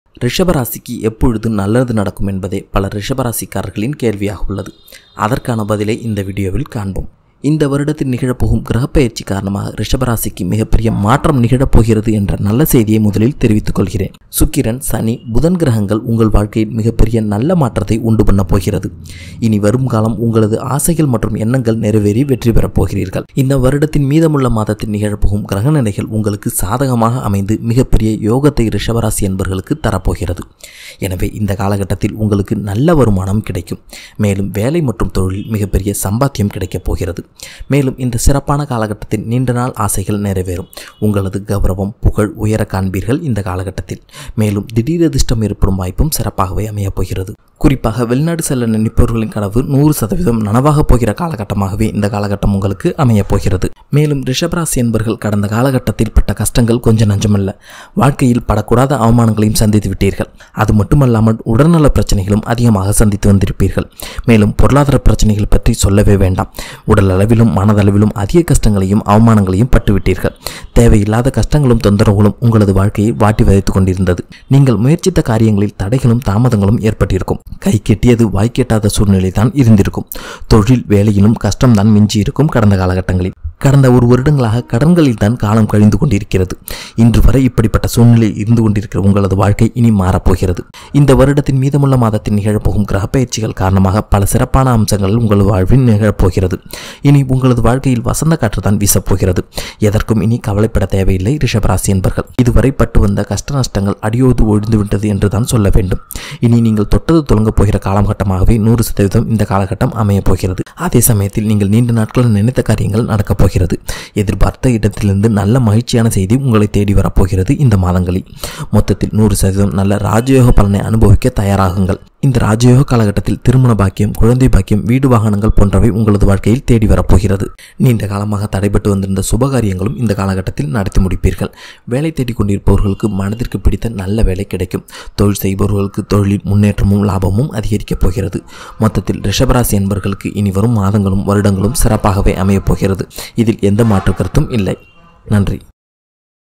ரிஷபராசிக்கு எப்பொழுது நல்லது நடக்கும் என்பதே பல ரிஷபராசிக்காரர்களின் கேள்வியாக உள்ளது அதற்கான பதிலை இந்த வீடியோவில் காண்போம் இந்த வருடத்தில் நிகழப்போகும் கிரகப்பெயர்ச்சி காரணமாக ரிஷபராசிக்கு மிகப்பெரிய மாற்றம் நிகழப்போகிறது என்ற நல்ல செய்தியை முதலில் தெரிவித்துக் கொள்கிறேன் சுக்கிரன் சனி புதன் கிரகங்கள் உங்கள் வாழ்க்கையில் மிகப்பெரிய நல்ல மாற்றத்தை உண்டு பண்ண போகிறது இனி வரும் காலம் உங்களது ஆசைகள் மற்றும் எண்ணங்கள் நிறைவேறி வெற்றி பெறப் போகிறீர்கள் இந்த வருடத்தின் மீதமுள்ள மாதத்தில் நிகழப்போகும் கிரக நிலைகள் உங்களுக்கு சாதகமாக அமைந்து மிகப்பெரிய யோகத்தை ரிஷபராசி என்பவர்களுக்கு தரப்போகிறது எனவே இந்த காலகட்டத்தில் உங்களுக்கு நல்ல வருமானம் கிடைக்கும் மேலும் வேலை மற்றும் தொழிலில் மிகப்பெரிய சம்பாத்தியம் கிடைக்கப் போகிறது மேலும் இந்த சிறப்பான காலகட்டத்தில் நீண்ட நாள் ஆசைகள் நிறைவேறும் உங்களது கௌரவம் புகழ் உயர காண்பீர்கள் இந்த காலகட்டத்தில் மேலும் திடீர் அதிர்ஷ்டம் ஏற்படும் வாய்ப்பும் சிறப்பாகவே அமையப் போகிறது குறிப்பாக வெளிநாடு செல்ல நினைப்பவர்களின் கனவு நூறு சதவீதம் நனவாகப் போகிற காலகட்டமாகவே இந்த காலகட்டம் உங்களுக்கு அமையப் போகிறது மேலும் ரிஷபராசி என்பர்கள் கடந்த காலகட்டத்தில் பட்ட கஷ்டங்கள் கொஞ்சம் நஞ்சமல்ல வாழ்க்கையில் படக்கூடாத அவமானங்களையும் சந்தித்து விட்டீர்கள் அது மட்டுமல்லாமல் உடல்நல பிரச்சனைகளும் அதிகமாக சந்தித்து வந்திருப்பீர்கள் மேலும் பொருளாதார பிரச்சனைகள் பற்றி சொல்லவே வேண்டாம் உடல் அளவிலும் மனதளவிலும் அதிக கஷ்டங்களையும் அவமானங்களையும் பட்டுவிட்டீர்கள் தேவையில்லாத கஷ்டங்களும் தொந்தரவுகளும் உங்களது வாழ்க்கையை வாட்டி வதைத்துக் கொண்டிருந்தது நீங்கள் முயற்சித்த காரியங்களில் தடைகளும் தாமதங்களும் ஏற்பட்டிருக்கும் கை கெட்டியது வாய் கெட்டாத சூழ்நிலை தான் இருந்திருக்கும் தொழில் வேலையிலும் கஷ்டம்தான் மிஞ்சி இருக்கும் கடந்த காலகட்டங்களில் கடந்த ஒரு வருடங்களாக கடன்களில் தான் காலம் கழிந்து கொண்டிருக்கிறது இன்று வரை இப்படிப்பட்ட சூழ்நிலையில் இருந்து கொண்டிருக்கிற உங்களது வாழ்க்கை இனி மாறப்போகிறது இந்த வருடத்தின் மீதமுள்ள மாதத்தில் நிகழப்போகும் கிரகப்பெயர்ச்சிகள் காரணமாக பல சிறப்பான அம்சங்கள் உங்களது வாழ்வில் நிகழப்போகிறது இனி உங்களது வாழ்க்கையில் வசந்த காற்று தான் வீசப்போகிறது எதற்கும் இனி கவலைப்பட தேவையில்லை ரிஷபராசி என்பர்கள் இதுவரை பட்டு வந்த கஷ்ட நஷ்டங்கள் அடியோடு ஒழிந்துவிட்டது என்று தான் சொல்ல வேண்டும் இனி நீங்கள் தொட்டது தொடங்கப் போகிற காலகட்டமாகவே நூறு சதவீதம் இந்த காலகட்டம் அமையப் போகிறது அதே சமயத்தில் நீங்கள் நீண்ட நாட்கள் நினைத்த காரியங்கள் நடக்கப் போகிறது எதிர்பார்த்த இடத்திலிருந்து நல்ல மகிழ்ச்சியான செய்தி உங்களை தேடி வரப்போகிறது இந்த மாதங்களில் மொத்தத்தில் நூறு சதவீதம் நல்ல ராஜயோக பலனை அனுபவிக்க தயாராகுங்கள் இந்த ராஜயோக காலகட்டத்தில் திருமண பாக்கியம் குழந்தை பாக்கியம் வீடு வாகனங்கள் போன்றவை உங்களது வாழ்க்கையில் தேடி வரப்போகிறது நீண்ட காலமாக தடைபட்டு வந்திருந்த சுபகாரியங்களும் இந்த காலகட்டத்தில் நடத்தி முடிப்பீர்கள் வேலை தேடிக் கொண்டிருப்பவர்களுக்கு மனதிற்கு பிடித்த நல்ல வேலை கிடைக்கும் தொழில் செய்பவர்களுக்கு தொழிலில் முன்னேற்றமும் லாபமும் அதிகரிக்கப் போகிறது மொத்தத்தில் ரிஷபராசி என்பவர்களுக்கு இனி வரும் மாதங்களும் வருடங்களும் சிறப்பாகவே அமையப் போகிறது இதில் எந்த மாற்று கருத்தும் இல்லை நன்றி